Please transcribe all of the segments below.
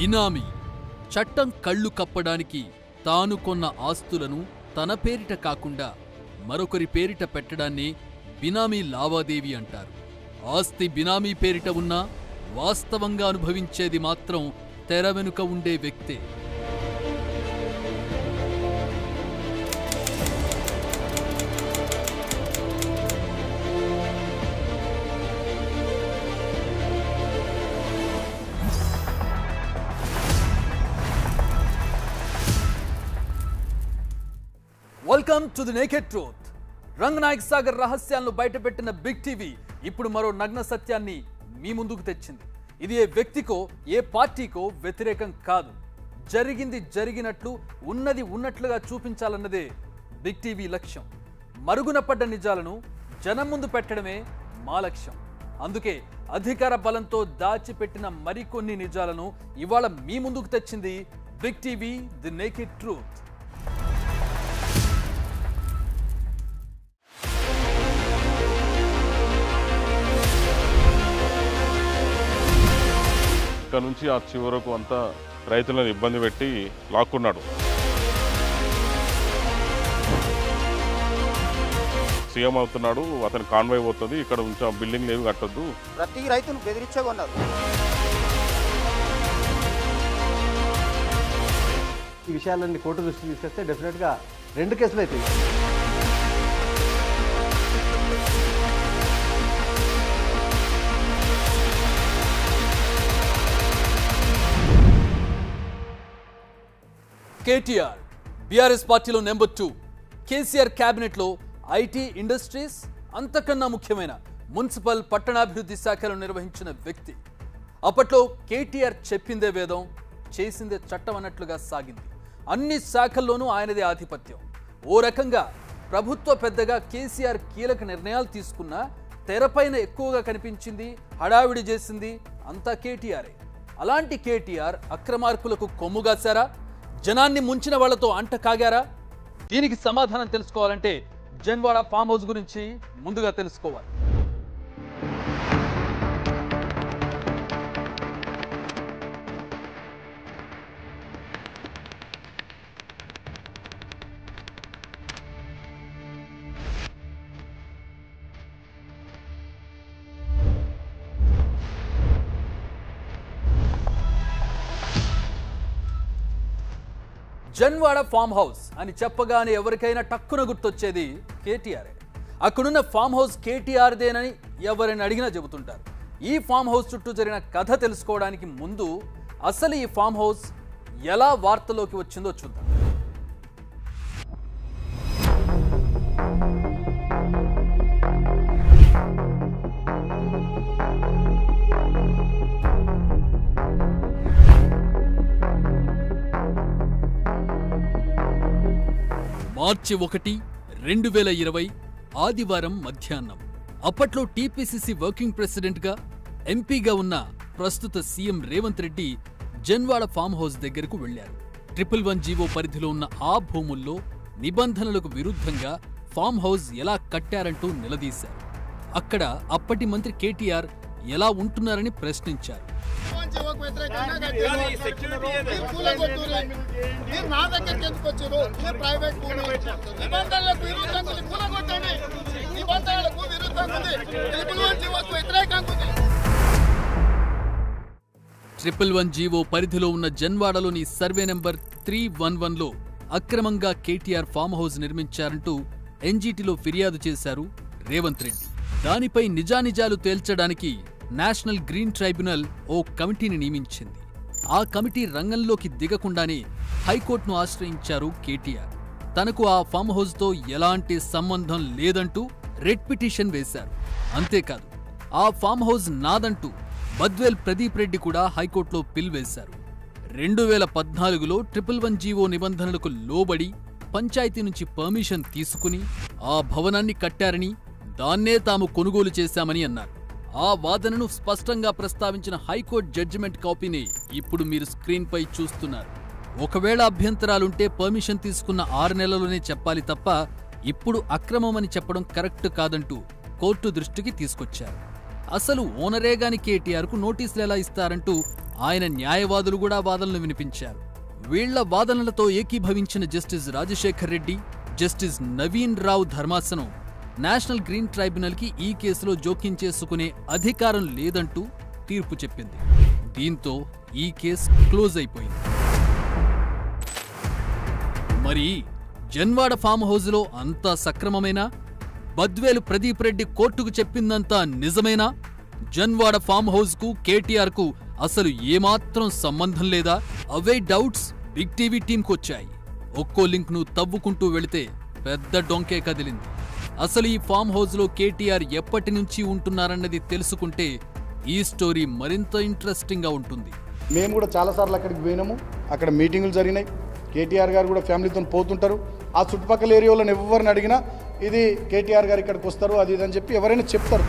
బినామీ చట్టం కళ్ళు కప్పడానికి తాను కొన్న ఆస్తులను తన పేరిట కాకుండా మరొకరి పేరిట పెట్టడాన్ని బినామీ లావాదేవీ అంటారు ఆస్తి బినామీ పేరిట ఉన్నా వాస్తవంగా అనుభవించేది మాత్రం తెర వెనుక ఉండే వ్యక్తే welcome to the naked truth Ranganayak Sagar రహస్యాలను బయటపెట్టిన బిగ్ టీవీ ఇప్పుడు మరో నగ్న సత్యాన్ని మీ ముందుకు తెచ్చింది ఇది ఏ వ్యక్తికో ఏ పార్టీకో వ్యతిరేకం కాదు జరిగింది జరిగినట్లు ఉన్నది ఉన్నట్లుగా చూపించాలన్నదే బిగ్ టీవీ లక్ష్యం మరుగున పడ్డ నిజాలను జనం ముందు పెట్టడమే మా లక్ష్యం అందుకే అధికార బలంతో దాచిపెట్టిన మరికొన్ని నిజాలను ఇవాళ మీ ముందుకు తెచ్చింది Big TV the naked truth ఇక్కడ నుంచి ఆ చివరకు అంతా రైతులను ఇబ్బంది పెట్టి లాక్కున్నాడు సీఎం అవుతున్నాడు అతని కాన్వాయ్ పోతుంది ఇక్కడ ఉంచి బిల్డింగ్ ఏవి కట్టొద్దు ప్రతి రైతును బెదిరించే కొన్నారు ఈ విషయాలన్నీ కోర్టు దృష్టికి తీసుకొస్తే డెఫినెట్గా రెండు కేసులు అవుతాయి కేటీఆర్ బీఆర్ఎస్ పార్టీలో నెంబర్ టూ కేసీఆర్ క్యాబినెట్లో ఐటీ ఇండస్ట్రీస్ అంతకన్నా ముఖ్యమైన మున్సిపల్ పట్టణాభివృద్ధి శాఖలు నిర్వహించిన వ్యక్తి అప్పట్లో కేటీఆర్ చెప్పిందే వేదం చేసిందే చట్టం అన్నట్లుగా సాగింది అన్ని శాఖల్లోనూ ఆయనదే ఆధిపత్యం ఓ రకంగా ప్రభుత్వ పెద్దగా కేసీఆర్ కీలక నిర్ణయాలు తీసుకున్నా తెరపైన ఎక్కువగా కనిపించింది హడావిడి చేసింది అంతా కేటీఆరే అలాంటి కేటీఆర్ అక్రమార్కులకు కొమ్ముగాశారా జనాన్ని ముంచిన వాళ్లతో అంట కాగారా దీనికి సమాధానం తెలుసుకోవాలంటే జన్వాడ ఫామ్ హౌస్ గురించి ముందుగా తెలుసుకోవాలి జన్వాడ ఫామ్ హౌస్ అని చెప్పగానే ఎవరికైనా టక్కున గుర్తొచ్చేది కేటీఆర్ అక్కడున్న ఫామ్ హౌస్ కేటీఆర్దేనని ఎవరైనా అడిగినా చెబుతుంటారు ఈ ఫామ్ హౌస్ చుట్టూ జరిగిన కథ తెలుసుకోవడానికి ముందు అసలు ఈ ఫామ్ హౌస్ ఎలా వార్తలోకి వచ్చిందో చూద్దాం మార్చి ఒకటి రెండు వేల ఇరవై ఆదివారం మధ్యాహ్నం అప్పట్లో టీపీసీసీ వర్కింగ్ ప్రెసిడెంట్గా ఎంపీగా ఉన్న ప్రస్తుత CM Revanth Reddy Janwada farm house దగ్గరకు వెళ్లారు ట్రిపుల్ వన్ జీవో పరిధిలో ఉన్న ఆ భూముల్లో నిబంధనలకు విరుద్ధంగా ఫామ్ హౌస్ ఎలా కట్టారంటూ నిలదీశారు అక్కడ అప్పటి మంత్రి కేటీఆర్ ఎలా ఉంటున్నారని ప్రశ్నించారు జీవోకు వ్యతిరేకంగా కట్టారు. మీరు కూలగొట్టుర్రు. మీరు నా దగ్గరికి ఎందుకు వచ్చారు మీరు ప్రైవేట్ భూమి నిబంధనలకు విరుద్ధంగా ఉంది కూలగొట్టండి నిబంధనలకు విరుద్ధంగా ఉంది ట్రిపుల్ వన్ జీవోకు వ్యతిరేకంగా ఉంది ట్రిపుల్ వన్ జీవో పరిధిలో ఉన్న జన్వాడలోని సర్వే నెంబర్ త్రీ వన్ వన్లో అక్రమంగా కేటీఆర్ ఫామ్ హౌస్ నిర్మించారంటూ ఎన్జీటీలో ఫిర్యాదు చేశారు రేవంత్ రెడ్డి దానిపై నిజానిజాలు తేల్చడానికి నేషనల్ గ్రీన్ ట్రైబ్యునల్ ఓ కమిటీని నియమించింది ఆ కమిటీ రంగంలోకి దిగకుండానే హైకోర్టును ఆశ్రయించారు కేటీఆర్ తనకు ఆ ఫామ్ హౌస్తో ఎలాంటి సంబంధం లేదంటూ రెడ్ పిటిషన్ వేశారు అంతేకాదు ఆ ఫామ్ హౌస్ నాదంటూ బద్వేల్ ప్రదీప్ రెడ్డి కూడా హైకోర్టులో పిల్ వేశారు రెండు వేల పద్నాలుగులో ట్రిపుల్ వన్ జీవో నిబంధనలకు లోబడి పంచాయతీ నుంచి పర్మిషన్ తీసుకుని ఆ భవనాన్ని కట్టారని దాన్నే తాము కొనుగోలు చేశామని అన్నారు ఆ వాదనను స్పష్టంగా ప్రస్తావించిన హైకోర్టు జడ్జిమెంట్ కాపీని ఇప్పుడు మీరు స్క్రీన్పై చూస్తున్నారు ఒకవేళ అభ్యంతరాలుంటే పర్మిషన్ తీసుకున్న ఆరు నెలలోనే చెప్పాలి తప్ప ఇప్పుడు అక్రమమని చెప్పడం కరెక్ట్ కాదంటూ కోర్టు దృష్టికి తీసుకొచ్చారు అసలు ఓనరే గాని కేటీఆర్కు నోటీసులు ఎలా ఇస్తారంటూ ఆయన న్యాయవాదులు కూడా వాదనలు వినిపించారు వీళ్ల వాదనలతో ఏకీభవించిన జస్టిస్ రాజశేఖర్ రెడ్డి జస్టిస్ నవీన్ రావు ధర్మాసనం నేషనల్ గ్రీన్ ట్రైబ్యునల్కి ఈ కేసులో జోక్యం చేసుకునే అధికారం లేదంటూ తీర్పు చెప్పింది దీంతో ఈ కేసు క్లోజ్ అయిపోయింది మరి జన్వాడ ఫామ్ హౌజ్లో అంతా సక్రమమేనా బద్వేలు ప్రదీప్ రెడ్డి కోర్టుకు చెప్పిందంతా నిజమేనా జన్వాడ ఫామ్ హౌస్ కు కేటీఆర్ కు అసలు ఏమాత్రం సంబంధం లేదా అవే డౌట్స్ బిగ్ టీవీ టీంకు వచ్చాయి ఒక్కో లింక్ ను తవ్వుకుంటూ వెళితే పెద్ద డొంకే కదిలింది అసలు ఈ ఫామ్ హౌస్ లో కేటీఆర్ ఎప్పటి నుంచి ఉంటున్నారన్నది తెలుసుకుంటే ఈ స్టోరీ మరింత ఇంట్రెస్టింగ్ గా ఉంటుంది మేము కూడా చాలాసార్లు అక్కడికి పోయినాము అక్కడ మీటింగులు జరిగినాయి కేటీఆర్ గారు కూడా ఫ్యామిలీతో పోతుంటారు ఆ చుట్టుపక్కల ఏరియాలో ఎవరిని అడిగినా ఇది కేటీఆర్ గారు ఇక్కడికి వస్తారు అది ఇది అని చెప్పి ఎవరైనా చెప్తారు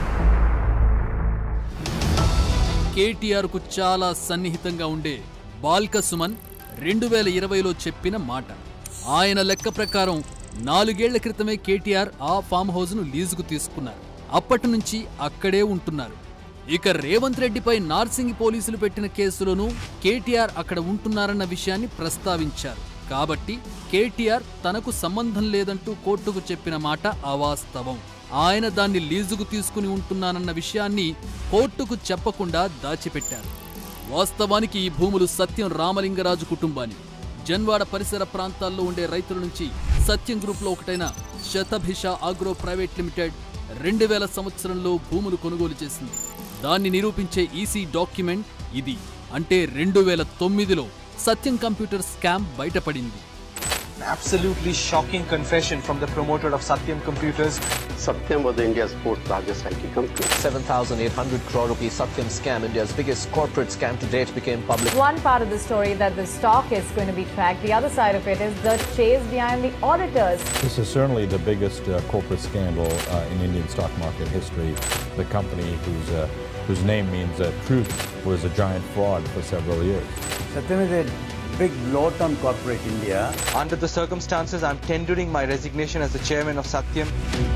కేటీఆర్ కు చాలా సన్నిహితంగా ఉండే బాల్క సుమన్ రెండు వేల ఇరవైలో చెప్పిన మాట ఆయన లెక్క ప్రకారం నాలుగేళ్ల క్రితమే కేటీఆర్ ఆ ఫామ్ హౌస్ ను లీజుకు తీసుకున్నారు అప్పటి నుంచి అక్కడే ఉంటున్నారు ఇక రేవంత్ రెడ్డిపై నార్సింగి పోలీసులు పెట్టిన కేసులోనూ కేటీఆర్ అక్కడ ఉంటున్నారన్న విషయాన్ని ప్రస్తావించారు కాబట్టి కేటీఆర్ తనకు సంబంధం లేదంటూ కోర్టుకు చెప్పిన మాట అవాస్తవం ఆయన దాన్ని లీజుకు తీసుకుని ఉంటున్నానన్న విషయాన్ని కోర్టుకు చెప్పకుండా దాచిపెట్టారు వాస్తవానికి ఈ భూములు సత్యం రామలింగరాజు కుటుంబాన్ని జన్వాడ పరిసర ప్రాంతాల్లో ఉండే రైతుల నుంచి సత్యం గ్రూప్లో ఒకటైన శతభిష ఆగ్రో ప్రైవేట్ లిమిటెడ్ రెండు వేల సంవత్సరంలో భూములు కొనుగోలు చేసింది దాన్ని నిరూపించే ఈసీ డాక్యుమెంట్ ఇది అంటే రెండు వేల తొమ్మిదిలో సత్యం కంప్యూటర్ స్కామ్ బయటపడింది absolutely shocking confession from the promoter of Satyam Computers. Satyam was India's fourth largest IT company. 7,800 crore rupee Satyam scam, India's biggest corporate scam to date, became public. One part of the story that the stock is going to be tracked. The other side of it is the chase behind the auditors. This is certainly the biggest uh, corporate scandal uh, in Indian stock market history. The company whose, uh, whose name means uh, truth was a giant fraud for several years. Satyam is a big bloat on corporate India. Under the circumstances, I'm tendering my resignation as the chairman of Satyam.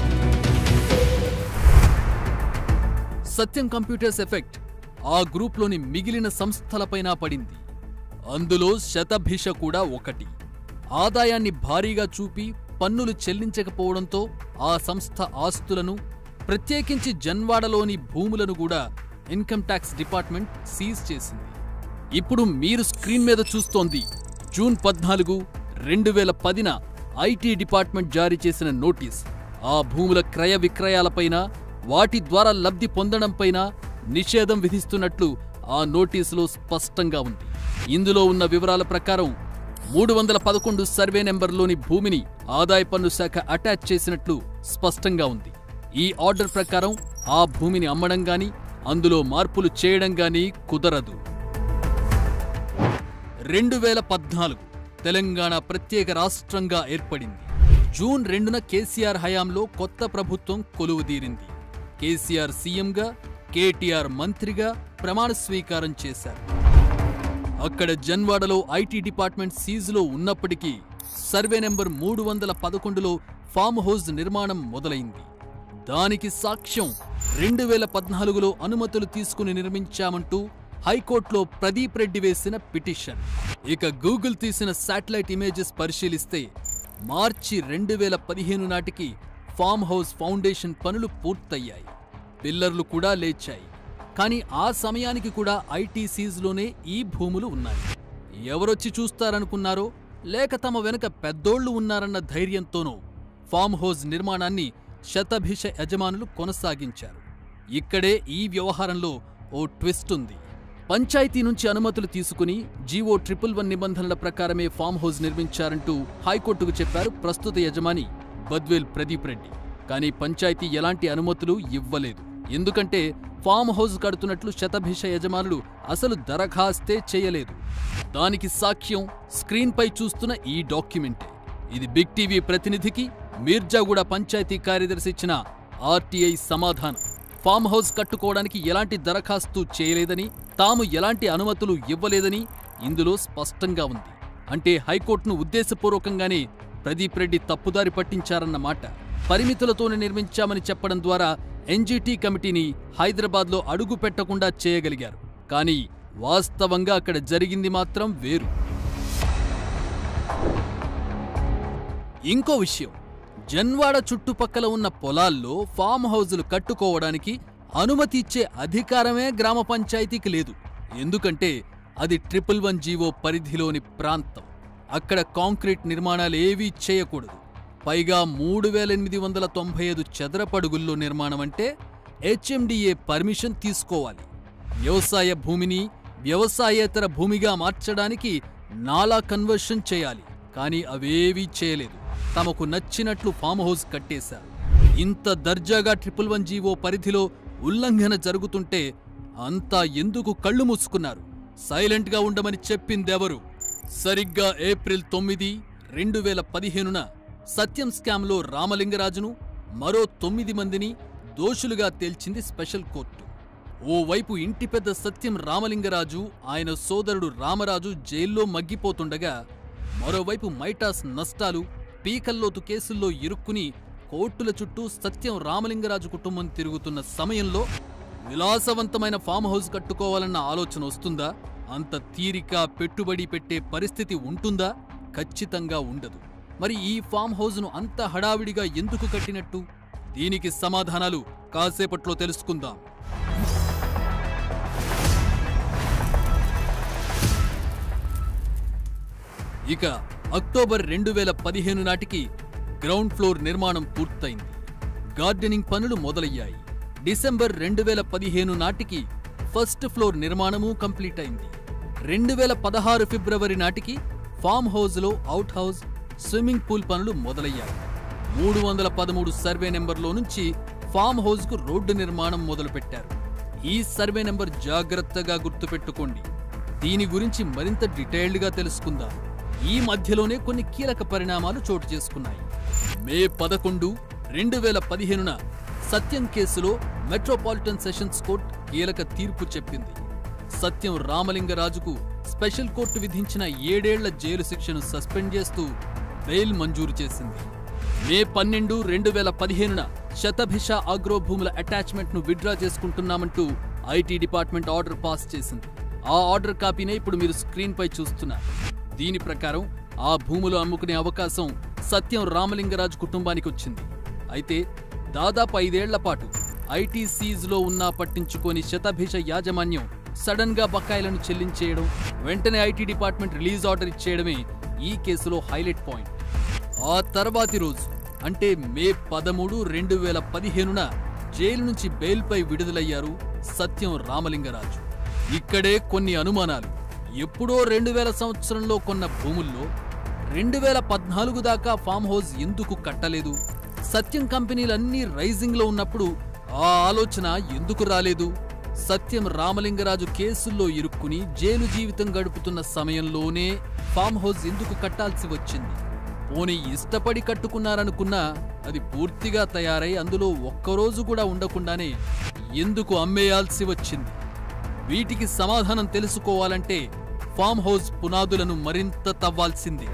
Satyam computers effect ఆ గ్రూప్లోని మిగిలిన సంస్థలపైన పడింది అందులో శతభిష కూడా ఒకటి ఆదాయాన్ని భారీగా చూపి పన్నులు చెల్లించకపోవడంతో ఆ సంస్థ ఆస్తులను ప్రత్యేకించి జన్వాడలోని భూములను కూడా ఇన్కమ్ ట్యాక్స్ డిపార్ట్మెంట్ సీజ్ చేసింది ఇప్పుడు మీరు స్క్రీన్ మీద చూస్తోంది జూన్ పద్నాలుగు రెండు వేల పదిన ఐటీ డిపార్ట్మెంట్ జారీ చేసిన నోటీస్ ఆ భూముల క్రయ విక్రయాలపైన వాటి ద్వారా లబ్ధి పొందడంపైన నిషేధం విధిస్తున్నట్లు ఆ నోటీసులో స్పష్టంగా ఉంది ఇందులో ఉన్న వివరాల ప్రకారం మూడు వందల పదకొండు సర్వే నెంబర్లోని భూమిని ఆదాయ పన్ను శాఖ అటాచ్ చేసినట్లు స్పష్టంగా ఉంది ఈ ఆర్డర్ ప్రకారం ఆ భూమిని అమ్మడం గాని అందులో మార్పులు చేయడం గాని కుదరదు రెండు వేల పద్నాలుగు తెలంగాణ ప్రత్యేక రాష్ట్రంగా ఏర్పడింది జూన్ రెండున కేసీఆర్ హయాంలో కొత్త ప్రభుత్వం కొలువుదీరింది కేసీఆర్ సీఎంగా కేటీఆర్ మంత్రిగా ప్రమాణ స్వీకారం చేశారు అక్కడ జన్వాడలో ఐటీ డిపార్ట్మెంట్ సీజులో ఉన్నప్పటికీ సర్వే నెంబర్ మూడు వందల పదకొండులో ఫామ్ హౌస్ నిర్మాణం మొదలైంది దానికి సాక్ష్యం రెండు వేల పద్నాలుగులో అనుమతులు తీసుకుని నిర్మించామంటూ హైకోర్టులో ప్రదీప్ రెడ్డి వేసిన పిటిషన్ ఇక గూగుల్ తీసిన శాటిలైట్ ఇమేజెస్ పరిశీలిస్తే మార్చి రెండు వేల పదిహేను నాటికి ఫామ్ హౌస్ ఫౌండేషన్ పనులు పూర్తయ్యాయి పిల్లర్లు కూడా లేచాయి కానీ ఆ సమయానికి కూడా ఐటీ సీజ్లోనే ఈ భూములు ఉన్నాయి ఎవరొచ్చి చూస్తారనుకున్నారో లేక తమ వెనుక పెద్దోళ్లు ఉన్నారన్న ధైర్యంతోనో ఫామ్ హౌస్ నిర్మాణాన్ని శతభిష యజమానులు కొనసాగించారు ఇక్కడే ఈ వ్యవహారంలో ఓ ట్విస్ట్ ఉంది పంచాయతీ నుంచి అనుమతులు తీసుకుని జీవో ట్రిపుల్ వన్ నిబంధనల ప్రకారమే ఫామ్ హౌస్ నిర్మించారంటూ హైకోర్టుకు చెప్పారు ప్రస్తుత యజమాని బద్వేల్ ప్రదీప్ రెడ్డి కానీ పంచాయతీ ఎలాంటి అనుమతులు ఇవ్వలేదు ఎందుకంటే ఫామ్ హౌస్ కడుతున్నట్లు శతభిష యజమానులు అసలు దరఖాస్తే చేయలేదు దానికి సాక్ష్యం స్క్రీన్పై చూస్తున్న ఈ డాక్యుమెంటే ఇది బిగ్ టీవీ ప్రతినిధికి మీర్జాగూడ పంచాయతీ కార్యదర్శి ఇచ్చిన ఆర్టీఐ సమాధానం ఫామ్ హౌస్ కట్టుకోవడానికి ఎలాంటి దరఖాస్తు చేయలేదని తాము ఎలాంటి అనుమతులు ఇవ్వలేదని ఇందులో స్పష్టంగా ఉంది అంటే హైకోర్టును ఉద్దేశపూర్వకంగానే ప్రదీప్ రెడ్డి తప్పుదారి పట్టించారన్నమాట పరిమితులతోనే నిర్మించామని చెప్పడం ద్వారా ఎన్జీటీ కమిటీని హైదరాబాద్లో అడుగు పెట్టకుండా చేయగలిగారు కానీ వాస్తవంగా అక్కడ జరిగింది మాత్రం వేరు ఇంకో విషయం జన్వాడ చుట్టుపక్కల ఉన్న పొలాల్లో ఫామ్ హౌజులు కట్టుకోవడానికి అనుమతి ఇచ్చే అధికారమే గ్రామ పంచాయతీకి లేదు ఎందుకంటే అది ట్రిపుల్ వన్ జీవో పరిధిలోని ప్రాంతం అక్కడ కాంక్రీట్ నిర్మాణాలు ఏవీ చేయకూడదు పైగా మూడు వేల ఎనిమిది వందల తొంభై ఐదు చదరపడుగుల్లో నిర్మాణం అంటే హెచ్ఎండిఏ పర్మిషన్ తీసుకోవాలి వ్యవసాయ భూమిని వ్యవసాయేతర భూమిగా మార్చడానికి నాలా కన్వర్షన్ చేయాలి కానీ అవేవీ చేయలేదు తమకు నచ్చినట్లు ఫామ్ హౌస్ కట్టేశారు ఇంత దర్జాగా ట్రిపుల్ వన్ జీవో పరిధిలో ఉల్లంఘన జరుగుతుంటే అంతా ఎందుకు కళ్ళు మూసుకున్నారు సైలెంట్గా ఉండమని చెప్పిందెవరు సరిగ్గా ఏప్రిల్ తొమ్మిది రెండు వేల పదిహేనున సత్యం స్కామ్లో రామలింగరాజును మరో తొమ్మిది మందిని దోషులుగా తేల్చింది స్పెషల్ కోర్టు ఓవైపు ఇంటి పెద్ద సత్యం రామలింగరాజు ఆయన సోదరుడు రామరాజు జైల్లో మగ్గిపోతుండగా మరోవైపు మైటాస్ నష్టాలు పీకల్లోతు కేసుల్లో ఇరుక్కుని కోర్టుల చుట్టూ సత్యం రామలింగరాజు కుటుంబం తిరుగుతున్న సమయంలో విలాసవంతమైన ఫామ్ హౌస్ కట్టుకోవాలన్న ఆలోచన వస్తుందా అంత తీరిక పెట్టుబడి పెట్టే పరిస్థితి ఉంటుందా ఖచ్చితంగా ఉండదు మరి ఈ ఫామ్ హౌస్ను అంత హడావిడిగా ఎందుకు కట్టినట్టు దీనికి సమాధానాలు కాసేపట్లో తెలుసుకుందాం ఇక అక్టోబర్ రెండు వేల పదిహేను నాటికి గ్రౌండ్ ఫ్లోర్ నిర్మాణం పూర్తయింది గార్డెనింగ్ పనులు మొదలయ్యాయి డిసెంబర్ రెండు వేల పదిహేను నాటికి ఫస్ట్ ఫ్లోర్ నిర్మాణము కంప్లీట్ అయింది రెండు వేల పదహారు ఫిబ్రవరి నాటికి ఫామ్ హౌస్లో అవుట్ హౌస్ స్విమ్మింగ్ పూల్ పనులు మొదలయ్యాయి మూడు వందల పదమూడు సర్వే నెంబర్లో నుంచి ఫామ్ హౌస్కు రోడ్డు నిర్మాణం మొదలుపెట్టారు ఈ సర్వే నెంబర్ జాగ్రత్తగా గుర్తుపెట్టుకోండి దీని గురించి మరింత డీటెయిల్డ్గా తెలుసుకుందాం ఈ మధ్యలోనే కొన్ని కీలక పరిణామాలు చోటు చేసుకున్నాయి మే పదకొండు రెండు వేల పదిహేనున సత్యం కేసులో మెట్రోపాలిటన్ సెషన్స్ కోర్ట్ కీలక తీర్పు చెప్పింది సత్యం రామలింగరాజుకు స్పెషల్ కోర్టు విధించిన ఏడేళ్ల జైలు శిక్షను సస్పెండ్ చేస్తూ బెయిల్ మంజూరు చేసింది మే పన్నెండు రెండు వేల పదిహేనున శతభిష ఆగ్రో భూముల అటాచ్మెంట్ ను విడ్రా చేసుకుంటున్నామంటూ ఐటీ డిపార్ట్మెంట్ ఆర్డర్ పాస్ చేసింది ఆ ఆర్డర్ కాపీనే ఇప్పుడు మీరు స్క్రీన్ పై చూస్తున్నారు దీని ప్రకారం ఆ భూములు అమ్ముకునే అవకాశం సత్యం రామలింగరాజు కుటుంబానికి వచ్చింది అయితే దాదాపు ఐదేళ్ల పాటు ఐటీ సీజ్లో ఉన్నా పట్టించుకొని శతభిష యాజమాన్యం సడన్ గా బకాయిలను చెల్లించేయడం వెంటనే ఐటీ డిపార్ట్మెంట్ రిలీజ్ ఆర్డర్ ఇచ్చేయడమే ఈ కేసులో హైలైట్ పాయింట్ ఆ తర్వాతి రోజు అంటే మే పదమూడు రెండు వేల పదిహేనున జైలు నుంచి బెయిల్పై విడుదలయ్యారు సత్యం రామలింగరాజు ఇక్కడే కొన్ని అనుమానాలు ఎప్పుడో రెండు వేల సంవత్సరంలో కొన్న భూముల్లో రెండు వేల పద్నాలుగు దాకా ఫామ్ హౌస్ ఎందుకు కట్టలేదు సత్యం కంపెనీలన్నీ రైజింగ్లో ఉన్నప్పుడు ఆ ఆలోచన ఎందుకు రాలేదు సత్యం రామలింగరాజు కేసుల్లో ఇరుక్కుని జైలు జీవితం గడుపుతున్న సమయంలోనే ఫామ్ హౌస్ ఎందుకు కట్టాల్సి వచ్చింది పోనీ ఇష్టపడి కట్టుకున్నారనుకున్నా అది పూర్తిగా తయారై అందులో ఒక్కరోజు కూడా ఉండకుండానే ఎందుకు అమ్మేయాల్సి వచ్చింది వీటికి సమాధానం తెలుసుకోవాలంటే ఫామ్ హౌస్ పునాదులను మరింత తవ్వాల్సిందే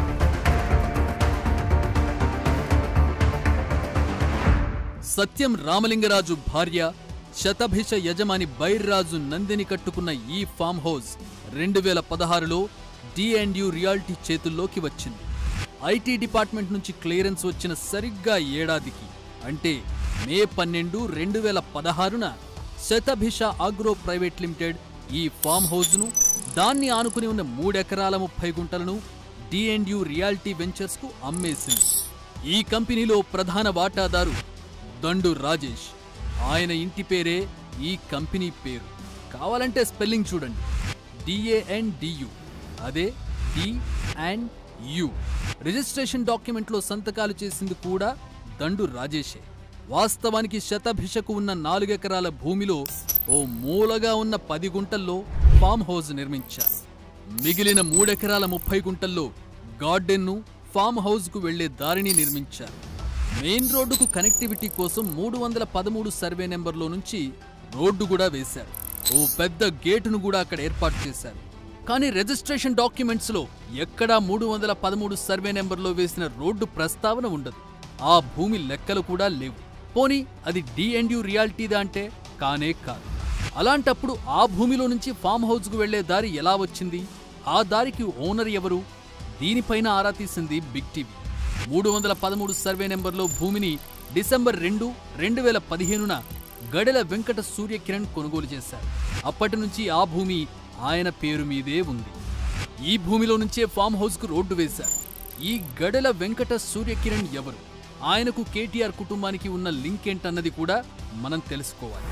సత్యం రామలింగరాజు భార్య శతభిష యజమాని బైర్రాజు నందిని కట్టుకున్న ఈ ఫామ్ హౌస్ రెండు వేల పదహారులో డిఎండ్యు రియాల్టీ చేతుల్లోకి వచ్చింది ఐటీ డిపార్ట్మెంట్ నుంచి క్లియరెన్స్ వచ్చిన సరిగ్గా ఏడాదికి అంటే మే పన్నెండు రెండు వేల పదహారున శతభిష ఆగ్రో ప్రైవేట్ లిమిటెడ్ ఈ ఫామ్ హౌస్ను దాన్ని ఆనుకుని ఉన్న మూడెకరాల ముప్పై గుంటలను డిఎండ్యు రియాల్టీ వెంచర్స్కు అమ్మేసింది ఈ కంపెనీలో ప్రధాన వాటాదారు దండు రాజేష్ ఆయన ఇంటి పేరే ఈ కంపెనీ పేరు కావాలంటే స్పెల్లింగ్ చూడండి డిఏఎన్ డియు అదే డి అండ్ యు రిజిస్ట్రేషన్ డాక్యుమెంట్లో సంతకాలు చేసింది కూడా దండు రాజేషే వాస్తవానికి శతభిషకు ఉన్న నాలుగెకరాల భూమిలో ఓ మూలగా ఉన్న పది గుంటల్లో ఫామ్ హౌస్ నిర్మించారు మిగిలిన మూడెకరాల ముప్పై గుంటల్లో గార్డెన్ను ఫామ్ హౌస్కు వెళ్లే దారిని నిర్మించారు మెయిన్ రోడ్డుకు కనెక్టివిటీ కోసం మూడు వందల పదమూడు సర్వే నెంబర్లో నుంచి రోడ్డు కూడా వేశారు ఓ పెద్ద గేటును కూడా అక్కడ ఏర్పాటు చేశారు కానీ రిజిస్ట్రేషన్ డాక్యుమెంట్స్ లో ఎక్కడా మూడు వందల పదమూడు సర్వే నెంబర్లో వేసిన రోడ్డు ప్రస్తావన ఉండదు ఆ భూమి లెక్కలు కూడా లేవు పోనీ అది డిఎండ్యూ రియాలిటీదా అంటే కానే కాదు అలాంటప్పుడు ఆ భూమిలో నుంచి ఫామ్ హౌస్కు వెళ్లే దారి ఎలా వచ్చింది ఆ దారికి ఓనర్ ఎవరు దీనిపైన ఆరా తీసింది బిగ్ టీవీ మూడు వందల పదమూడు సర్వే నెంబర్లో భూమిని డిసెంబర్ రెండు రెండు వేల పదిహేనున గడెల వెంకట సూర్యకిరణ్ కొనుగోలు చేశారు అప్పటి నుంచి ఆ భూమి ఆయన పేరు మీదే ఉంది ఈ భూమిలో నుంచే ఫామ్ హౌస్కు రోడ్డు వేశారు ఈ గడెల వెంకట సూర్యకిరణ్ ఎవరు ఆయనకు కేటీఆర్ కుటుంబానికి ఉన్న లింక్ ఏంటన్నది కూడా మనం తెలుసుకోవాలి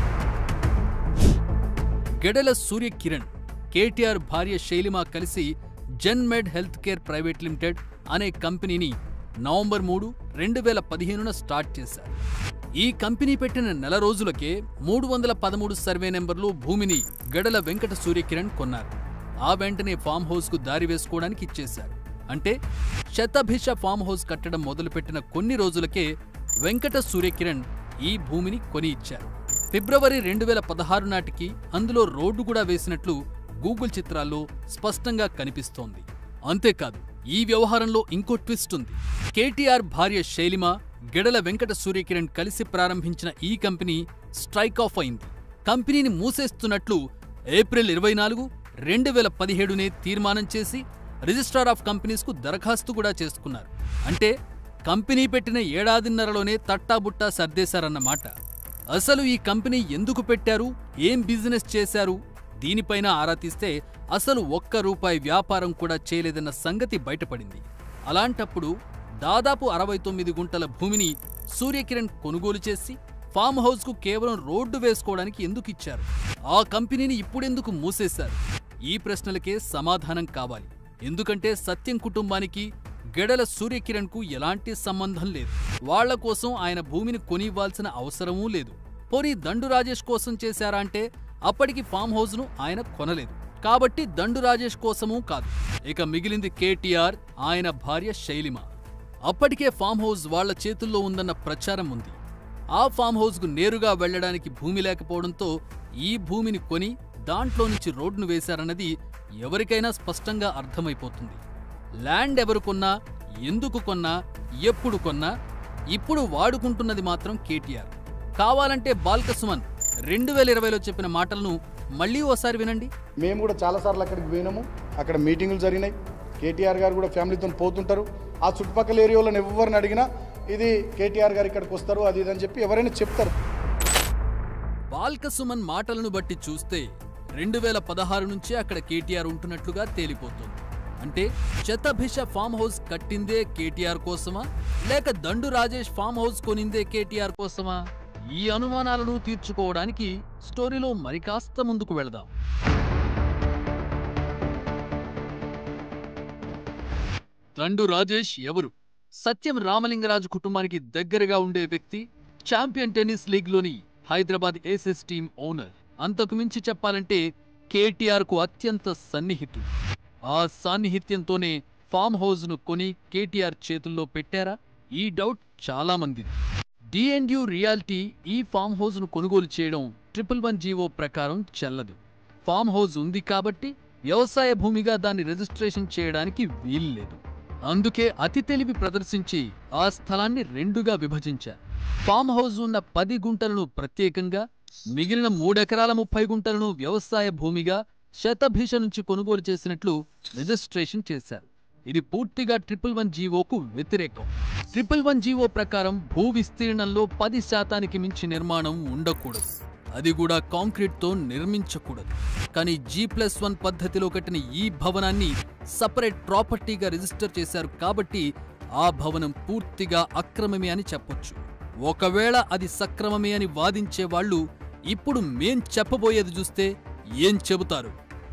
గెడల సూర్యకిరణ్ కేటీఆర్ భార్య శైలిమ కలిసి Jenmed health care private limited అనే కంపెనీని నవంబర్ మూడు రెండు వేల పదిహేనున స్టార్ట్ చేశారు ఈ కంపెనీ పెట్టిన నెల రోజులకే మూడు వందల పదమూడు సర్వే నెంబర్లో భూమిని గడల వెంకట సూర్యకిరణ్ కొన్నారు ఆ వెంటనే ఫామ్ హౌస్కు దారి వేసుకోవడానికి ఇచ్చేశారు అంటే శతభిష ఫామ్ హౌస్ కట్టడం మొదలుపెట్టిన కొన్ని రోజులకే వెంకట సూర్యకిరణ్ ఈ భూమిని కొని ఇచ్చారు ఫిబ్రవరి రెండు వేల పదహారు నాటికి అందులో రోడ్డు కూడా వేసినట్లు గూగుల్ చిత్రాల్లో స్పష్టంగా కనిపిస్తోంది అంతేకాదు ఈ వ్యవహారంలో ఇంకో ట్విస్ట్ ఉంది కేటీఆర్ భార్య శైలిమ గెడల వెంకట సూర్యకిరణ్ కలిసి ప్రారంభించిన ఈ కంపెనీ స్ట్రైక్ ఆఫ్ అయింది కంపెనీని మూసేస్తున్నట్లు ఏప్రిల్ ఇరవై నాలుగు రెండు వేల పదిహేడునే తీర్మానం చేసి రిజిస్ట్రార్ ఆఫ్ కంపెనీస్కు దరఖాస్తు కూడా చేసుకున్నారు అంటే కంపెనీ పెట్టిన ఏడాదిన్నరలోనే తట్టాబుట్టా సర్దేశారన్నమాట అసలు ఈ కంపెనీ ఎందుకు పెట్టారు ఏం బిజినెస్ చేశారు దీనిపైన ఆరా తీస్తే అసలు ఒక్క రూపాయి వ్యాపారం కూడా చేయలేదన్న సంగతి బయటపడింది అలాంటప్పుడు దాదాపు అరవై తొమ్మిది గుంటల భూమిని సూర్యకిరణ్ కొనుగోలు చేసి ఫామ్ హౌస్కు కేవలం రోడ్డు వేసుకోవడానికి ఎందుకు ఇచ్చారు ఆ కంపెనీని ఇప్పుడెందుకు మూసేశారు ఈ ప్రశ్నలకే సమాధానం కావాలి ఎందుకంటే సత్యం కుటుంబానికి గెడల సూర్యకిరణ్కు ఎలాంటి సంబంధం లేదు వాళ్ల కోసం ఆయన భూమిని కొనివ్వాల్సిన అవసరమూ లేదు పోనీ దండు రాజేష్ కోసం చేశారా అంటే అప్పటికి ఫామ్ హౌస్ను ఆయన కొనలేదు కాబట్టి దండు రాజేష్ కోసమూ కాదు ఇక మిగిలింది కేటీఆర్ ఆయన భార్య శైలిమ అప్పటికే ఫామ్ హౌస్ వాళ్ల చేతుల్లో ఉందన్న ప్రచారం ఉంది ఆ ఫామ్ హౌస్కు నేరుగా వెళ్లడానికి భూమి లేకపోవడంతో ఈ భూమిని కొని దాంట్లో నుంచి రోడ్డును వేశారన్నది ఎవరికైనా స్పష్టంగా అర్థమైపోతుంది ల్యాండ్ ఎవరు కొన్నా ఎందుకు కొన్నా ఎప్పుడు కొన్నా ఇప్పుడు వాడుకుంటున్నది మాత్రం కేటీఆర్ కావాలంటే బాల్క సుమన్ రెండు వేల ఇరవైలో చెప్పిన మాటలను మళ్ళీ ఓసారి వినండి మేము కూడా చాలాసార్లు అక్కడికి పోయినాము అక్కడ మీటింగులు జరిగినాయి కేటీఆర్ గారు కూడా ఫ్యామిలీతో పోతుంటారు ఆ చుట్టుపక్కల ఏరియాలను ఎవరిని అడిగినా ఇది కేటీఆర్ గారు ఇక్కడికి వస్తారు అది ఇది అని చెప్పి ఎవరైనా చెప్తారు బాల్క సుమన్ మాటలను బట్టి చూస్తే రెండు వేల పదహారు నుంచే అక్కడ కేటీఆర్ ఉంటున్నట్లుగా తేలిపోతుంది అంటే శతభిష ఫామ్ హౌస్ కట్టిందే కేటీఆర్ కోసమా లేక దండు రాజేష్ ఫామ్ హౌస్ కొనిందే కేటీఆర్ కోసమా ఈ అనుమానాలను తీర్చుకోవడానికి స్టోరీలో మరి కాస్త ముందుకు వెళదాం దండు రాజేష్ ఎవరు సత్యం రామలింగరాజు కుటుంబానికి దగ్గరగా ఉండే వ్యక్తి ఛాంపియన్ టెన్నిస్ లీగ్లోని హైదరాబాద్ ఏసెస్ టీం ఓనర్ అంతకు మించి చెప్పాలంటే కేటీఆర్ కు అత్యంత సన్నిహితుడు ఆ సాన్నిహిత్యంతోనే ఫామ్ హౌస్ ను కొని కేటీఆర్ చేతుల్లో పెట్టారా ఈ డౌట్ చాలా మందిది డిఎన్యూ రియాలిటీ ఈ ఫామ్ హౌస్ ను కొనుగోలు చేయడం ట్రిపుల్ వన్ జీవో ప్రకారం చెల్లదు ఫామ్ హౌస్ ఉంది కాబట్టి వ్యవసాయ భూమిగా దాన్ని రిజిస్ట్రేషన్ చేయడానికి వీల్లేదు అందుకే అతి తెలివి ప్రదర్శించి ఆ స్థలాన్ని రెండుగా విభజించారు ఫామ్ హౌస్ ఉన్న పది గుంటలను ప్రత్యేకంగా మిగిలిన మూడెకరాల ముప్పై గుంటలను వ్యవసాయ భూమిగా శతభీష నుంచి కొనుగోలు చేసినట్లు రిజిస్ట్రేషన్ చేశారు ఇది పూర్తిగా ట్రిపుల్ వన్ జీవోకు వ్యతిరేకం ట్రిపుల్ వన్ జీవో ప్రకారం భూ విస్తీర్ణంలో పది శాతానికి మించి నిర్మాణం ఉండకూడదు అది కూడా కాంక్రీట్తో నిర్మించకూడదు కానీ జీ ప్లస్ వన్ పద్ధతిలో కట్టిన ఈ భవనాన్ని సపరేట్ ప్రాపర్టీగా రిజిస్టర్ చేశారు కాబట్టి ఆ భవనం పూర్తిగా అక్రమమే అని చెప్పొచ్చు ఒకవేళ అది సక్రమమే అని వాదించే వాళ్ళు ఇప్పుడు మేం చెప్పబోయేది చూస్తే ఏం చెబుతారు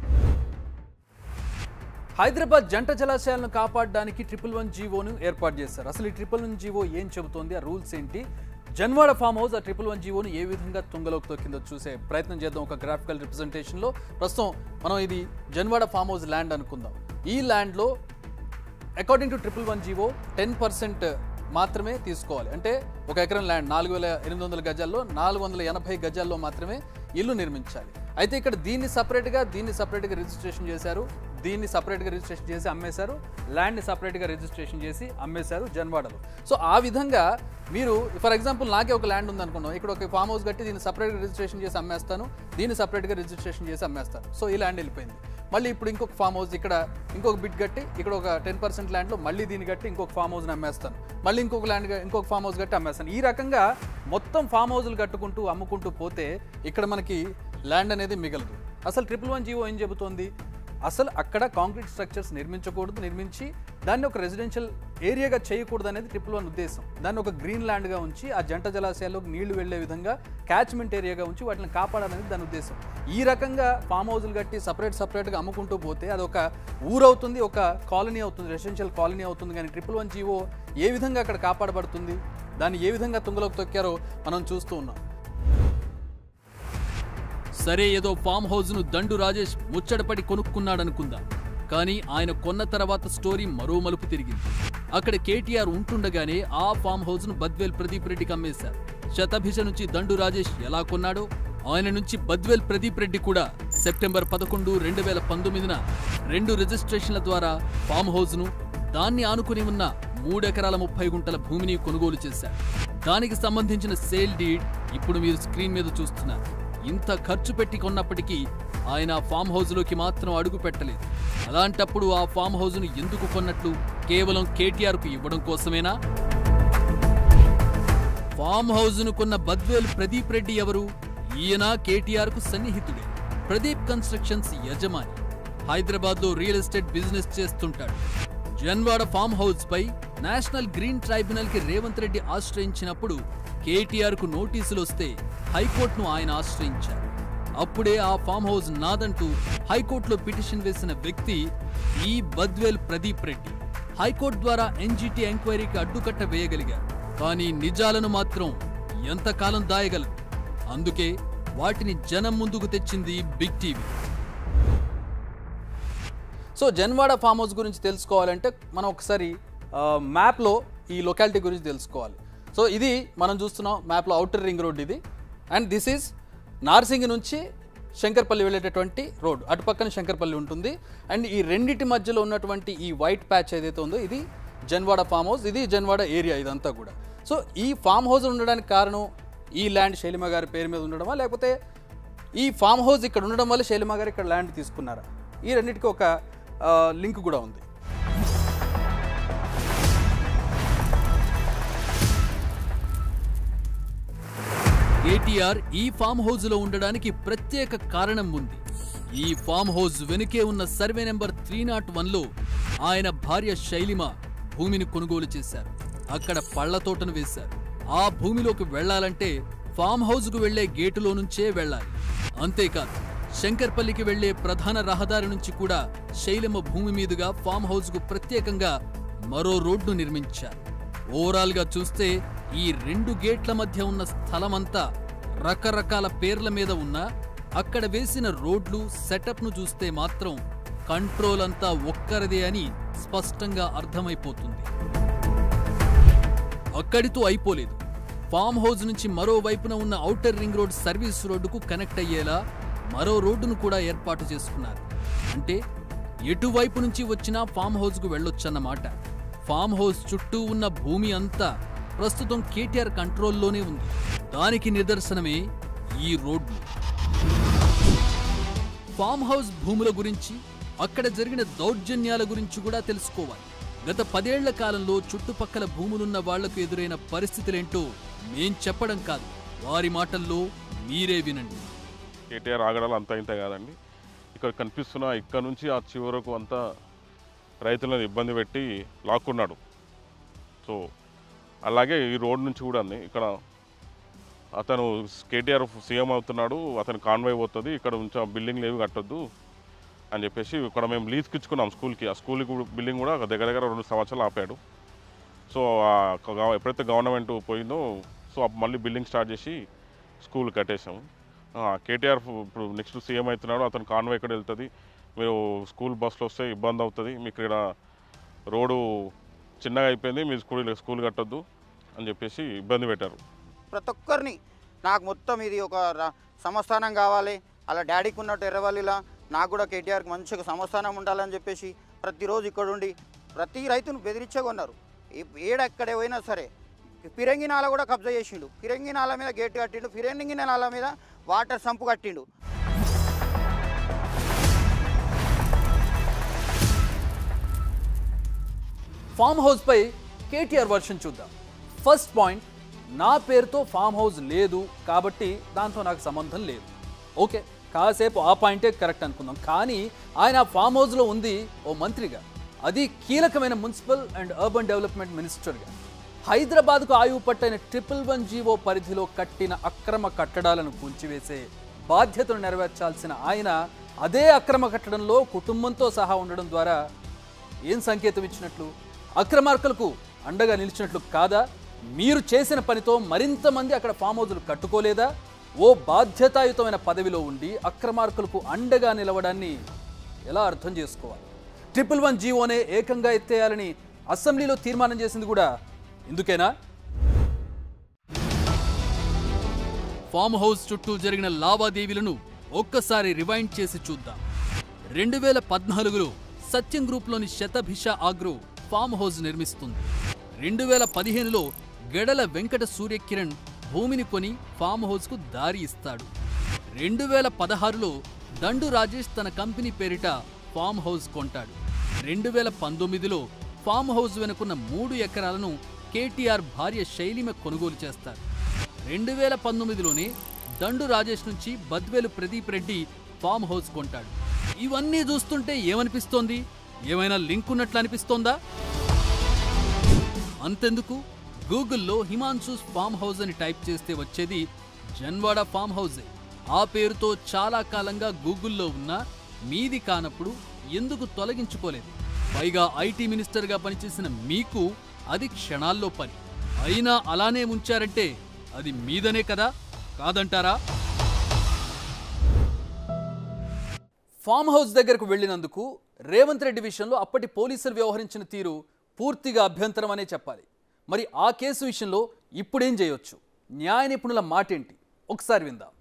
హైదరాబాద్ జంట జలాశయాలను కాపాడడానికి ట్రిపుల్ వన్ జీవోను ఏర్పాటు చేశారు అసలు ఈ ట్రిపుల్ వన్ జీవో ఏం చెబుతోంది ఆ రూల్స్ ఏంటి జన్వాడ ఫామ్ హౌస్ ఆ ట్రిపుల్ వన్ జీవోను ఏ విధంగా తుంగలోకి తొక్కిందో చూసే ప్రయత్నం చేద్దాం ఒక గ్రాఫికల్ రిప్రజెంటేషన్లో ప్రస్తుతం మనం ఇది జన్వాడ ఫామ్ హౌస్ ల్యాండ్ అనుకుందాం ఈ ల్యాండ్లో according to triple one GO ten percent మాత్రమే తీసుకోవాలి అంటే ఒక ఎకరం ల్యాండ్ నాలుగు వేల ఎనిమిది వందల గజాల్లో నాలుగు వందల ఎనభై గజాల్లో మాత్రమే ఇల్లు నిర్మించాలి అయితే ఇక్కడ దీన్ని సపరేట్గా దీన్ని సపరేట్గా రిజిస్ట్రేషన్ చేశారు దీన్ని సపరేట్గా రిజిస్ట్రేషన్ చేసి అమ్మేశారు ల్యాండ్ని సపరేట్గా రిజిస్ట్రేషన్ చేసి అమ్మేశారు జన్వాడలో సో ఆ విధంగా మీరు ఫర్ ఎగ్జాంపుల్ నాకే ఒక ల్యాండ్ ఉందనుకున్నాం ఇక్కడ ఒక ఫామ్ హౌస్ కట్టి దీన్ని సపరేట్గా రిజిస్ట్రేషన్ చేసి అమ్మేస్తాను దీన్ని సపరేట్గా రిజిస్ట్రేషన్ చేసి అమ్మేస్తాను సో ఈ ల్యాండ్ వెళ్ళిపోయింది మళ్ళీ ఇప్పుడు ఇంకొక ఫామ్ హౌస్ ఇక్కడ ఇంకొక బిట్ కట్టి ఇక్కడ ఒక టెన్ పర్సెంట్ ల్యాండ్లో మళ్ళీ దీన్ని కట్టి ఇంకొక ఫామ్ హౌస్ని అమ్మేస్తాను మళ్ళీ ఇంకొక ల్యాండ్ ఇంకొక ఫామ్ హౌస్ కట్టి అమ్మేస్తాను ఈ రకంగా మొత్తం ఫామ్ హౌస్లు కట్టుకుంటూ అమ్ముకుంటూ పోతే ఇక్కడ మనకి ల్యాండ్ అనేది మిగలదు అసలు ట్రిపుల్ వన్ జీవో ఏం చెబుతోంది అసలు అక్కడ కాంక్రీట్ స్ట్రక్చర్స్ నిర్మించకూడదు నిర్మించి దాన్ని ఒక రెసిడెన్షియల్ ఏరియాగా చేయకూడదు అనేది ట్రిపుల్ వన్ ఉద్దేశం దాన్ని ఒక గ్రీన్ ల్యాండ్గా ఉంచి ఆ జంట జలాశయాల్లోకి నీళ్లు వెళ్లే విధంగా క్యాచ్మెంట్ ఏరియాగా ఉంచి వాటిని కాపాడాలనేది దాని ఉద్దేశం ఈ రకంగా ఫామ్ హౌస్లు కట్టి సపరేట్ సపరేట్గా అమ్ముకుంటూ పోతే అది ఒక ఊరవుతుంది ఒక కాలనీ అవుతుంది రెసిడెన్షియల్ కాలనీ అవుతుంది కానీ ట్రిపుల్ వన్ జీవో ఏ విధంగా అక్కడ కాపాడబడుతుంది దాన్ని ఏ విధంగా తుంగలోకి తొక్కారో మనం చూస్తూ ఉన్నాం సరే ఏదో ఫామ్ హౌస్ను దండు రాజేష్ ముచ్చటపడి కొనుక్కున్నాడనుకుందాం కానీ ఆయన కొన్న తర్వాత స్టోరీ మరో మలుపు తిరిగింది అక్కడ కేటీఆర్ ఉంటుండగానే ఆ ఫామ్ హౌస్ను బద్వేల్ ప్రదీప్ రెడ్డికి అమ్మేశారు శతభిష నుంచి దండు రాజేష్ ఎలా కొన్నాడో ఆయన నుంచి బద్వేల్ ప్రదీప్ రెడ్డి కూడా సెప్టెంబర్ పదకొండు రెండు వేల పంతొమ్మిదిన రెండు రిజిస్ట్రేషన్ల ద్వారా ఫామ్ హౌస్ను దాన్ని ఆనుకుని ఉన్న మూడెకరాల ముప్పై గుంటల భూమిని కొనుగోలు చేశారు దానికి సంబంధించిన సేల్ డీడ్ ఇప్పుడు మీరు స్క్రీన్ మీద చూస్తున్నారు ఇంత ఖర్చు పెట్టి కొన్నప్పటికీ ఆయన ఆ ఫామ్ హౌస్లోకి మాత్రం అడుగు పెట్టలేదు అలాంటప్పుడు ఆ ఫామ్ హౌస్ను ఎందుకు కొన్నట్లు కేవలం కేటీఆర్కు ఇవ్వడం కోసమేనా ఫామ్ హౌస్ను కొన్న బద్వేల్ ప్రదీప్ రెడ్డి ఎవరు ఈయన కేటీఆర్కు సన్నిహితుడే ప్రదీప్ కన్స్ట్రక్షన్స్ యజమాని హైదరాబాద్లో రియల్ ఎస్టేట్ బిజినెస్ చేస్తుంటాడు జన్వాడ ఫామ్ హౌస్ పై నేషనల్ గ్రీన్ ట్రైబ్యునల్ కి రేవంత్ రెడ్డి ఆశ్రయించినప్పుడు కేటీఆర్ కు నోటీసులు వస్తే హైకోర్టును ఆయన ఆశ్రయించారు అప్పుడే ఆ ఫామ్ హౌస్ నాదంటూ హైకోర్టులో పిటిషన్ వేసిన వ్యక్తి ఈ బద్వేల్ ప్రదీప్ రెడ్డి హైకోర్టు ద్వారా ఎన్జీటీ ఎంక్వైరీకి అడ్డుకట్ట వేయగలిగారు కానీ నిజాలను మాత్రం ఎంతకాలం దాయగలరు అందుకే వాటిని జనం ముందుకు తెచ్చింది Big TV so Janwada farm house గురించి తెలుసుకోవాలంటే మనం ఒకసారి ఆ, మ్యాప్లో ఈ లొకాలిటీ గురించి తెలుసుకోవాలి సో ఇది మనం చూస్తున్నాం మ్యాప్లో అవుటర్ రింగ్ రోడ్ ఇది అండ్ దిస్ ఈజ్ నార్సింగ్ నుంచి శంకర్పల్లి వెళ్ళేటటువంటి రోడ్ అటు పక్కన శంకర్పల్లి ఉంటుంది అండ్ ఈ రెండిటి మధ్యలో ఉన్నటువంటి ఈ వైట్ ప్యాచ్ ఏదైతే ఉందో ఇది జన్వాడ ఫామ్ హౌస్ ఇది జన్వాడ ఏరియా ఇదంతా కూడా సో ఈ ఫామ్ హౌస్ ఉండడానికి కారణం ఈ ల్యాండ్ శైలిమ గారి పేరు మీద ఉండడమా లేకపోతే ఈ ఫామ్ హౌస్ ఇక్కడ ఉండడం వల్ల శైలిమ గారు ఇక్కడ ల్యాండ్ తీసుకున్నారా ఈ రెండింటికి ఒక ఆ, లింక్ కూడా ఉంది కేటీఆర్ ఈ ఫామ్ హౌస్ లో ఉండడానికి ప్రత్యేక కారణం ఉంది ఈ ఫామ్ హౌస్ వెనుకే ఉన్న survey number three not one లో ఆయన భార్య శైలిమ భూమిని కొనుగోలు చేశారు అక్కడ పళ్ల తోటను వేశారు ఆ భూమిలోకి వెళ్లాలంటే ఫామ్ హౌస్ కు వెళ్లే గేటులో నుంచే వెళ్ళాలి అంతేకాదు శంకర్పల్లికి వెళ్లే ప్రధాన రహదారి నుంచి కూడా శైలిమ భూమి మీదుగా ఫామ్ హౌస్ కు ప్రత్యేకంగా మరో రోడ్డు నిర్మించారు ఓవరాల్ గా చూస్తే ఈ రెండు గేట్ల మధ్య ఉన్న స్థలమంతా రకరకాల పేర్ల మీద ఉన్న అక్కడ వేసిన రోడ్లు సెటప్ ను చూస్తే మాత్రం కంట్రోల్ అంతా ఒక్కరిదే అని స్పష్టంగా అర్థమైపోతుంది అక్కడితో అయిపోలేదు ఫామ్ హౌస్ నుంచి మరో వైపున ఉన్న ఔటర్ రింగ్ రోడ్ సర్వీస్ రోడ్డుకు కనెక్ట్ అయ్యేలా మరో రోడ్డును కూడా ఏర్పాటు చేసుకున్నారు అంటే ఎటువైపు నుంచి వచ్చినా ఫామ్ హౌస్కు వెళ్ళొచ్చన్నమాట ఫామ్ హౌస్ చుట్టూ ఉన్న భూమి అంతా ప్రస్తుతం కేటీఆర్ కంట్రోల్లోనే ఉంది దానికి నిదర్శనమే ఈ రోడ్లు ఫామ్ హౌస్ భూముల గురించి అక్కడ జరిగిన దౌర్జన్యాల గురించి కూడా తెలుసుకోవాలి గత పదేళ్ల కాలంలో చుట్టుపక్కల భూములున్న వాళ్లకు ఎదురైన పరిస్థితులేంటో మేం చెప్పడం కాదు వారి మాటల్లో మీరే వినండి కేటీఆర్ ఆగడాలు అంతా ఇంత కాదండి ఇక్కడ కనిపిస్తున్న ఇక్కడ నుంచి ఆ చివరకు అంతా రైతులను ఇబ్బంది పెట్టి లాక్కున్నాడు సో అలాగే ఈ రోడ్ నుంచి కూడా అండి ఇక్కడ అతను కేటీఆర్ సీఎం అవుతున్నాడు అతను కాన్వాయ్ పోతుంది ఇక్కడ ఉంచా బిల్డింగ్లు ఏవి కట్టొద్దు అని చెప్పేసి ఇక్కడ మేము లీజ్కి ఇచ్చుకున్నాం స్కూల్కి ఆ స్కూల్కి బిల్డింగ్ కూడా దగ్గర దగ్గర రెండు సంవత్సరాలు ఆపాడు సో ఆ గవ- ఎప్పుడైతే గవర్నమెంట్ పోయిందో సో అప్పుడు మళ్ళీ బిల్డింగ్ స్టార్ట్ చేసి స్కూల్ కట్టేసాము ఆ, కేటీఆర్ ఇప్పుడు నెక్స్ట్ సీఎం అవుతున్నాడు అతను కాన్వాయ్ ఎక్కడ వెళ్తుంది మీరు స్కూల్ బస్సులో వస్తే ఇబ్బంది అవుతుంది మీకు ఇక్కడ రోడ్డు చిన్నగా అయిపోయింది మీరు స్కూల్ స్కూల్ కట్టొద్దు అని చెప్పేసి ఇబ్బంది పెట్టారు ప్రతి ఒక్కరిని నాకు మొత్తం ఇది ఒక ర- సంస్థానం కావాలి అలా డాడీకి ఉన్నట్టు ఎర్రవల్లిలా నాకు కూడా కేటీఆర్కి మంచిగా సంస్థానం ఉండాలని చెప్పేసి ప్రతిరోజు ఇక్కడ ఉండి ప్రతి రైతును బెదిరించే కొన్నారు ఏ- ఏడెక్కడే పోయినా సరే ఫిరంగి నాల కూడా కబ్జా చేసిండు ఫిరంగి నాల మీద గేట్ కట్టిండు ఫిరంగి నాల మీద వాటర్ సంపు కట్టిండు ఫామ్ హౌస్ పై కేటీఆర్ వర్షన్ చూద్దాం ఫస్ట్ పాయింట్ నా పేరుతో ఫామ్ హౌస్ లేదు కాబట్టి దాంతో నాకు సంబంధం లేదు ఓకే కాసేపు ఆ పాయింటే కరెక్ట్ అనుకుందాం కానీ ఆయన ఆ ఫామ్ హౌస్లో ఉంది ఓ మంత్రిగా అది కీలకమైన మున్సిపల్ అండ్ అర్బన్ డెవలప్మెంట్ మినిస్టర్గా హైదరాబాద్కు ఆయువు పట్టైన ట్రిపుల్ వన్ జీవో పరిధిలో కట్టిన అక్రమ కట్టడాలను కూల్చివేసే బాధ్యతను నెరవేర్చాల్సిన ఆయన అదే అక్రమ కట్టడంలో కుటుంబంతో సహా ఉండడం ద్వారా ఏం సంకేతం ఇచ్చినట్లు అక్రమార్కులకు అండగా నిలిచినట్లు కాదా మీరు చేసిన పనితో మరింత మంది అక్కడ ఫామ్ హౌజులు కట్టుకోలేదా ఓ బాధ్యతాయుతమైన పదవిలో ఉండి అక్రమార్కులకు అండగా నిలవడాన్ని ఎలా అర్థం చేసుకోవాలి ట్రిపుల్ వన్ జీవోనే ఏకంగా ఎత్తేయాలని అసెంబ్లీలో తీర్మానం చేసింది కూడా ఇందుకేనా ఫామ్ హౌస్ చుట్టూ జరిగిన లావాదేవీలను ఒక్కసారి రివైండ్ చేసి చూద్దాం రెండు వేల పద్నాలుగులో సత్యం గ్రూప్లోని శతభిష ఆగ్రో ఫామ్ హౌస్ నిర్మిస్తుంది రెండు వేల పదిహేనులో గెడల వెంకట సూర్యకిరణ్ భూమిని కొని ఫామ్ హౌస్కు దారి ఇస్తాడు రెండు వేల పదహారులో దండు రాజేష్ తన కంపెనీ పేరిట ఫామ్ హౌస్ కొంటాడు రెండు వేల పంతొమ్మిదిలో ఫామ్ హౌస్ వెనుకున్న మూడు ఎకరాలను కేటీఆర్ భార్య శైలిమ కొనుగోలు చేస్తారు రెండు వేల పంతొమ్మిదిలోనే దండు రాజేష్ నుంచి బద్వేలు ప్రదీప్ రెడ్డి ఫామ్ హౌస్ కొంటాడు ఇవన్నీ చూస్తుంటే ఏమనిపిస్తోంది ఏమైనా లింక్ ఉన్నట్లు అనిపిస్తోందా అంతెందుకు గూగుల్లో హిమాన్సూస్ ఫామ్ హౌస్ అని టైప్ చేస్తే వచ్చేది జన్వాడ ఫామ్ హౌసే ఆ పేరుతో చాలా కాలంగా గూగుల్లో ఉన్న మీది కానప్పుడు ఎందుకు తొలగించుకోలేదు పైగా ఐటీ మినిస్టర్గా పనిచేసిన మీకు అది క్షణాల్లో పని అయినా అలానే ఉంచారంటే అది మీదనే కదా కాదంటారా ఫామ్ హౌస్ దగ్గరకు వెళ్ళినందుకు రేవంత్ రెడ్డి విషయంలో అప్పటి పోలీసులు వ్యవహరించిన తీరు పూర్తిగా అభ్యంతరం అనే చెప్పాలి మరి ఆ కేసు విషయంలో ఇప్పుడేం చేయొచ్చు న్యాయ నిపుణుల మాటేంటి ఒకసారి విందాం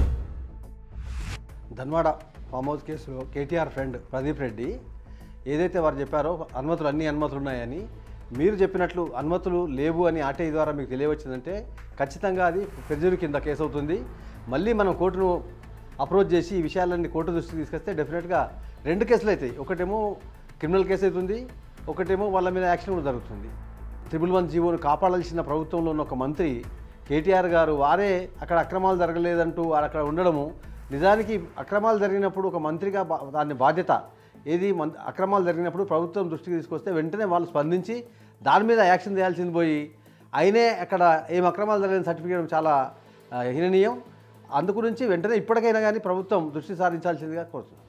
ధన్వాడ ఫామ్ హౌస్ కేసులో కేటీఆర్ ఫ్రెండ్ ప్రదీప్ రెడ్డి ఏదైతే వారు చెప్పారో అనుమతులు అన్ని అనుమతులు ఉన్నాయని మీరు చెప్పినట్లు అనుమతులు లేవు అని ఆర్టీఐ ద్వారా మీకు తెలియవచ్చిందంటే ఖచ్చితంగా అది పెర్జరీ కింద కేసు అవుతుంది మళ్ళీ మనం కోర్టును అప్రోచ్ చేసి ఈ విషయాలన్నీ కోర్టు దృష్టికి తీసుకొస్తే డెఫినెట్గా రెండు కేసులు అవుతాయి ఒకటేమో క్రిమినల్ కేసు అవుతుంది ఒకటేమో వాళ్ళ మీద యాక్షన్ కూడా జరుగుతుంది ట్రిపుల్ వన్ జీవోను కాపాడాల్సిన ప్రభుత్వంలో ఉన్న ఒక మంత్రి కేటీఆర్ గారు వారే అక్కడ అక్రమాలు జరగలేదంటూ వారు అక్కడ ఉండడము నిజానికి అక్రమాలు జరిగినప్పుడు ఒక మంత్రిగా బా- దాని బాధ్యత ఏది మన్ అక్రమాలు జరిగినప్పుడు ప్రభుత్వం దృష్టికి తీసుకొస్తే వెంటనే వాళ్ళు స్పందించి దాని మీద యాక్షన్ చేయాల్సింది పోయి అయినే అక్కడ ఏం అక్రమాలు జరిగిన సర్టిఫికేట్ చాలా ఆ, హీననీయం అందు గురించి వెంటనే ఇప్పటికైనా కానీ ప్రభుత్వం దృష్టి సారించాల్సిందిగా కోరుతున్నాను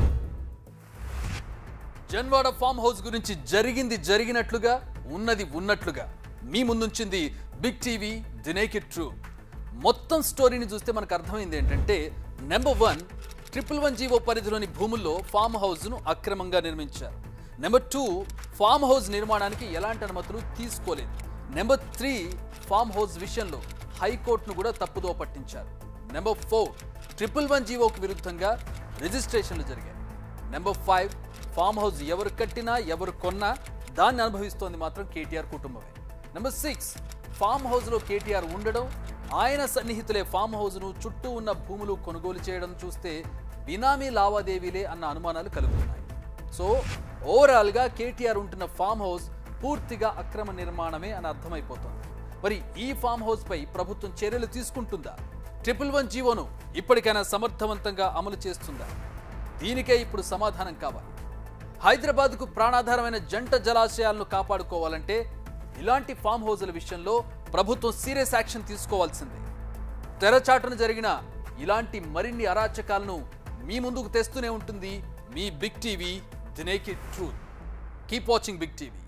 జన్వాడ ఫామ్ హౌస్ గురించి జరిగింది జరిగినట్లుగా ఉన్నది ఉన్నట్లుగా మీ ముందుంచింది big TV the naked truth మొత్తం స్టోరీని చూస్తే మనకు అర్థమైంది ఏంటంటే number one triple one GO పరిధిలోని భూముల్లో ఫామ్ హౌస్ను అక్రమంగా నిర్మించారు నెంబర్ టూ ఫామ్ హౌస్ నిర్మాణానికి ఎలాంటి అనుమతులు తీసుకోలేదు నెంబర్ త్రీ ఫామ్ హౌస్ విషయంలో హైకోర్టును కూడా తప్పుదో పట్టించారు నెంబర్ ఫోర్ ట్రిపుల్ వన్ జీవోకు విరుద్ధంగా రిజిస్ట్రేషన్లు జరిగాయి నెంబర్ ఫైవ్ ఫామ్ హౌస్ ఎవరు కట్టినా ఎవరు కొన్నా దాన్ని అనుభవిస్తోంది మాత్రం కేటీఆర్ కుటుంబమే నెంబర్ సిక్స్ ఫామ్ హౌస్లో కేటీఆర్ ఉండడం ఆయన సన్నిహితులే ఫామ్ హౌస్ను చుట్టూ ఉన్న భూములు కొనుగోలు చేయడం చూస్తే బినామీ లావాదేవీలే అన్న అనుమానాలు కలుగుతున్నాయి సో ఓవరాల్గా కేటీఆర్ ఉంటున్న ఫామ్ హౌస్ పూర్తిగా అక్రమ నిర్మాణమే అని అర్థమైపోతోంది మరి ఈ ఫామ్ హౌస్ పై ప్రభుత్వం చర్యలు తీసుకుంటుందా ట్రిపుల్ వన్ జీవోను ఇప్పటికైనా సమర్థవంతంగా అమలు చేస్తుందా దీనికే ఇప్పుడు సమాధానం కావాలి హైదరాబాద్కు ప్రాణాధారమైన జంట జలాశయాలను కాపాడుకోవాలంటే ఇలాంటి ఫామ్ హౌజుల విషయంలో ప్రభుత్వం సీరియస్ యాక్షన్ తీసుకోవాల్సిందే తెరచాటున జరిగిన ఇలాంటి మరిన్ని అరాచకాలను మీ ముందుకు తెస్తూనే ఉంటుంది మీ big TV the naked truth keep watching big TV